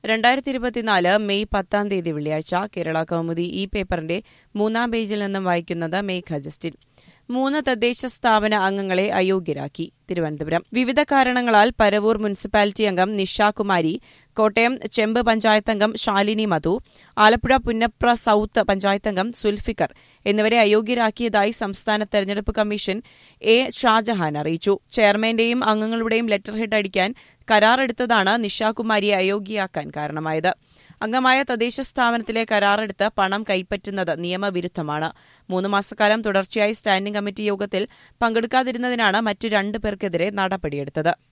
രണ്ടായിരത്തി ഇരുപത്തിനാല് മെയ് പത്താം തീയതി വെള്ളിയാഴ്ച കേരള കൗമുദി ഈ പേപ്പറിന്റെ മൂന്നാം പേജിൽ നിന്നും വായിക്കുന്നത് മേഘ ജസ്റ്റിൻ മൂന്ന് തദ്ദേശ സ്ഥാപന അംഗങ്ങളെ അയോഗ്യരാക്കി തിരുവനന്തപുരം വിവിധ കാരണങ്ങളാൽ പരവൂർ മുനിസിപ്പാലിറ്റി അംഗം നിഷാകുമാരി കോട്ടയം ചെമ്പ് പഞ്ചായത്ത് അംഗം ശാലിനി മധു ആലപ്പുഴ പുന്നപ്ര സൌത്ത് പഞ്ചായത്ത് അംഗം സുൽഫിക്കർ എന്നിവരെ അയോഗ്യരാക്കിയതായി സംസ്ഥാന തെരഞ്ഞെടുപ്പ് കമ്മീഷൻ എ ഷാജഹാൻ അറിയിച്ചു ചെയർമാന്റെയും അംഗങ്ങളുടെയും ലെറ്റർ ഹെഡ് അടിക്കാൻ കരാറെടുത്തതാണ് നിഷാകുമാരിയെ അയോഗ്യയാക്കാൻ കാരണമായത് അംഗമായ തദ്ദേശ സ്ഥാപനത്തിലെ കരാറെടുത്ത് പണം കൈപ്പറ്റുന്നത് നിയമവിരുദ്ധമാണ് മൂന്ന് മാസക്കാലം തുടർച്ചയായി സ്റ്റാൻഡിംഗ് കമ്മിറ്റി യോഗത്തിൽ പങ്കെടുക്കാതിരുന്നതിനാണ് മറ്റു രണ്ടു പേർക്കെതിരെ നടപടിയെടുത്തത്